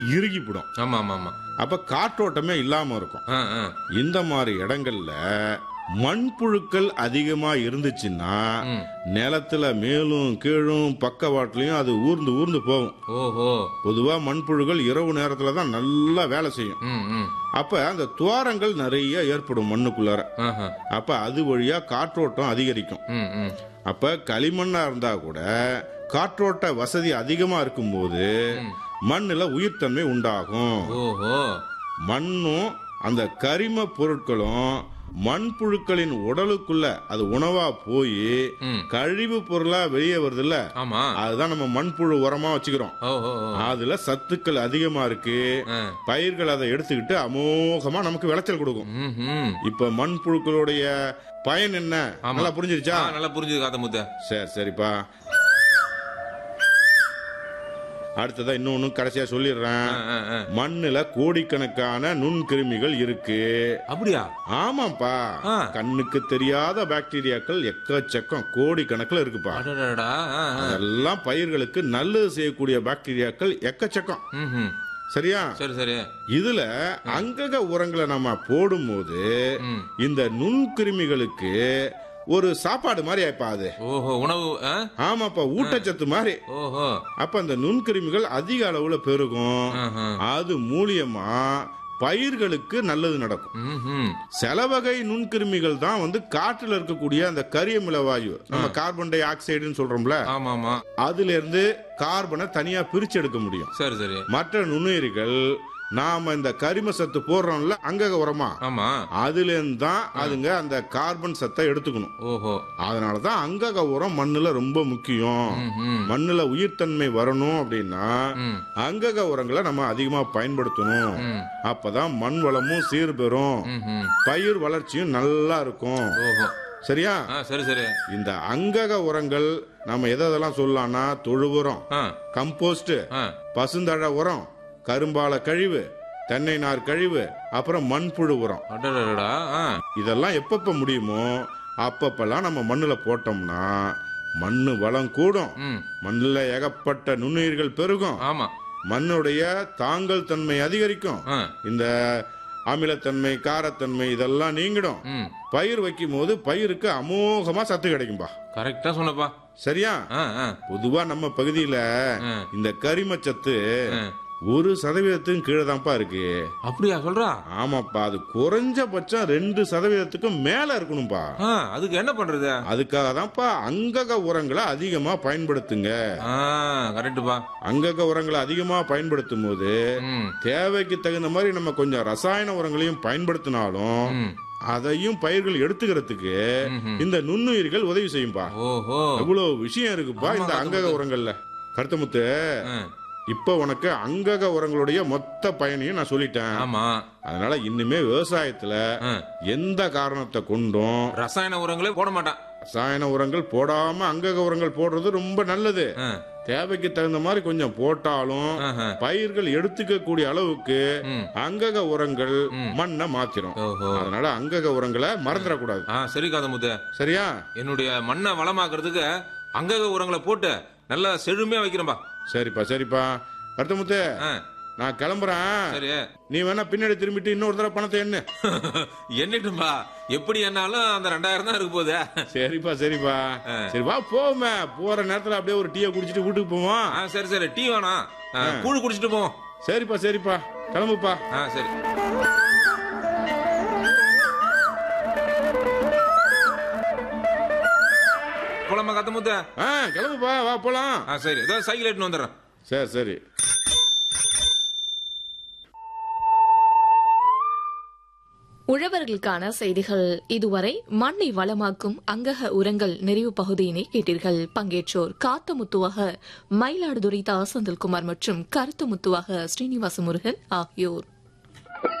இறுகிப்பிடும் ஆமா ஆமா ஆமா அப்ப காற்றோட்டமே இல்லாம இருக்கும் ஆ, ஆ. இந்த மாதிரி இடங்கள்ல மண்புழுக்கள் அதிகமா இருந்துச்சுன்னா ம். நிலத்துல மேலும் கீழும் பக்கவாட்டுலயும் அது ஊர்ந்து ஊர்ந்து போகும் ஓஹோ பொதுவா மண்புழுகள் இரவு நேரத்துல தான் நல்லா வேலை செய்யும் ம் ம் அப்ப அந்த துவாரங்கள் நிறைய ஏற்படும் மண்ணுக்குள்ளார ஆஹா. அப்ப அது வழியா காற்றோட்டம் அதிகரிக்கும் ம் ம் அப்ப களிமண்ணா இருந்தா கூட காற்றோட்ட வசதி அதிகமா இருக்கும்போது மண்ணுல உயிர்த்தன்மை உண்டாகும் ஓஹோ மண்ணும் அந்த கரிம பொருட்களும் மண்புழுக்களின் உடலுக்குள்ள அது உணவா போய் ம். கழிவு பொருளா வெளியே வருதுல்ல ஆமா அதுதான் நம்ம மண்புழு உரமா வச்சுக்கிறோம் ஓஹோ ஓ. அதுல சத்துக்கள் அதிகமா இருக்கு ஆ. பயிர்கள் அதை எடுத்துக்கிட்டு அமோகமா நமக்கு விளைச்சல் கொடுக்கும் ம் ம் இப்ப மண்புழுக்களுடைய பயன் என்ன ஆமா. நல்லா புரிஞ்சிருச்சா ஆ, நல்லா புரிஞ்சுது காத்த முத்த சரி சரிப்பா அடுத்ததா இன்னொன்னு கடைசியா சொல்லிடுறேன் ஆ, ஆ. மண்ணுல கோடிக்கணக்கான நுண்கிருமிகள் இருக்கு அப்படியா ஆமாப்பா ஆ. கண்ணுக்கு தெரியாத பாக்டீரியாக்கள் எக்கச்சக்கம் கோடி கணக்குல இருக்குப்பா அடடடா ஆ, ஆ. அதெல்லாம் பயிர்களுக்கு நல்லது செய்யக்கூடிய பாக்டீரியாக்கள் எக்கச்சக்கம் ம் ம் சரியா சரி சரி இதுல அங்கக உரங்களை நம்ம போடும்போது ம் இந்த நுண்கிருமிகளுக்கு ஒரு சாப்பாடு மாதிரி ஆயிப்பா அது ஓஹோ உணவு ஆ? ஆமாப்பா ஊட்டச்சத்து மாதிரி ஓஹோ அப்ப அந்த நுண்கிருமிகள் அதிக அளவுல பெருகும் ஆஹா. அது மூலியமா பயிர்களுக்கு நல்லது நடக்கும் ம் ம் சில வகை நுண்கிருமிகள் தான் வந்து காற்றுல இருக்கக்கூடிய அந்த கரியமில வாயு நம்ம கார்பன் டை ஆக்சைடுன்னு சொல்றோம்ல ஆமா ஆமா அதுல இருந்து கார்பனை தனியா பிரிச்சு எடுக்க முடியும் சரி சரி மற்ற நுண்ணுயிரிகள் நாம இந்த கரிம சத்து போடுறோம்ல அங்கக உரமா ஆமா அதுல இருந்து தான் அதுங்க அந்த கார்பன் சத்தை எடுத்துக்கணும் ஓஹோ அதனாலதான் அங்கக உரம் மண்ணுல ரொம்ப முக்கியம் ம் ம் மண்ணுல உயிர்த்தன்மை வரணும் அப்படின்னா ம் அங்கக உரங்களை நம்ம அதிகமா பயன்படுத்தணும் ம் அப்பதான் மண் வளமும் சீர்பெறும் ம் ம் பயிர் வளர்ச்சியும் நல்லா இருக்கும் ஓஹோ சரியா ஆ சரி சரி இந்த அங்கக உரங்கள் நம்ம எதை எதெல்லாம் சொல்லலாம்னா தொழு உரம் ஆ கம்போஸ்ட் ஆ பசுந்தழ உரம் கரும்பால கழிவு தென்னை நார் கழிவு அப்புறம் மண்புழு உரம் அடடடா ஆ இதெல்லாம் எப்பப்ப முடியுமோ அப்பப்பெல்லாம் நம்ம மண்ணுல போட்டோம்னா மண்ணு வளம் கூடும் ம் மண்ணுல ஏகப்பட்ட நுண்ணுயிர்கள் பெருகும் ஆமா மண்ணுடைய தாங்கல் தன்மை அதிகரிக்கும் ஆ இந்த அமிலத்தன்மை காரத்தன்மை இதெல்லாம் நீங்கிடும் ம் பயிர் வைக்கும் போது பயிருக்கு அமோகமா சத்து கிடைக்கும்பா கரெக்டா சொன்னப்பா சரியா ஆ ஆ பொதுவா நம்ம பகுதியில ஆ. இந்த கரிமச்சத்து ஆ. ஒரு சதவீதத்துக்கும் கீழே தான்ப்பா இருக்கு அப்படியா சொல்றா ஆமாப்பா அது குறைஞ்சபட்சம் ரெண்டு சதவீதத்துக்கும் மேல இருக்கணும்பா ஆ அதுக்கு என்ன பண்றது அதுக்காக தான்ப்பா அங்கக உரங்களை அதிகமா பயன்படுத்துங்க ஆ கரெக்டுப்பா அங்கக உரங்களை அதிகமா பயன்படுத்தும் போது ம் தேவைக்கு தகுந்த மாதிரி நம்ம கொஞ்சம் ரசாயன உரங்களையும் பயன்படுத்தினாலும் ம் அதையும் பயிர்கள் எடுத்துக்கிறதுக்கு ம்ஹும். இந்த நுண்ணுயிர்கள் உதவி செய்யும்பா ஓஹோ எவ்வளவு விஷயம் இருக்குப்பா ஆமா, இந்த அங்கக உரங்கள்ல கருத்தமுத்து ஆ, இப்ப உனக்கு அங்கக உரங்களுடைய மொத்த பயனையும் நான் சொல்லிட்டேன் ஆமா அதனால இன்னுமே விவசாயத்துல ஆ. எந்த காரணத்தை கொண்டும் ரசாயன உரங்களே போட மாட்டான் ரசாயன உரங்கள் போடாம அங்கக உரங்கள் போடுறது ரொம்ப நல்லது ஆ, தேவைக்கு தகுந்த மாதிரி கொஞ்சம் போட்டாலும் ஆஹா. பயிர்கள் எடுத்துக்க கூடிய அளவுக்கு ம். அங்கக உரங்கள் மண்ணை மாத்திரும் ஓஹோ அதனால அங்கக உரங்களை மறந்துடக்கூடாது ஆ சரி காதமுத்து சரியா என்னுடைய மண்ணை வளமாக்குறதுக்கு அங்கக உரங்களை போட்டு நல்லா செழுமையா வைக்கிறேன்பா சரிப்பா சரிப்பா கருத்தமுத்து ஆ, நான் கிளம்புறேன் சரி நீ வேணா பின்னாடி திரும்பிட்டு இன்னொரு தடவை பணத்தை என்ன என்னட்டும்பா எப்படி என்னாலும் அந்த ரெண்டாயிரம் தான் இருக்க போகுது சரிப்பா சரிப்பா சரி வா போவோமே போற நேரத்துல அப்படியே ஒரு டீயை குடிச்சிட்டு வீட்டுக்கு போவோம் ஆ சரி சரி டீ வேணாம் ஆ, கூழ் குடிச்சிட்டு போவோம் சரிப்பா சரிப்பா கிளம்புப்பா ஆ சரி போலாமா கத்தமுத்த ஆ கிளம்புப்பா வா போலாம் ஆ சரி ஏதோ சைக்கிள் எடுத்துன்னு வந்துடுறேன் சரி சரி உழவர்களுக்கான செய்திகள் இதுவரை மண்ணை வளமாக்கும் அங்கக உரங்கள் நிறைவு பகுதியினை கேட்டீர்கள் பங்கேற்றோர் காத்தமுத்துவாக மயிலாடுதுறை தா செந்தில்குமார் மற்றும் கருத்துமுத்துவாக ஸ்ரீனிவாச முருகன் ஆகியோர்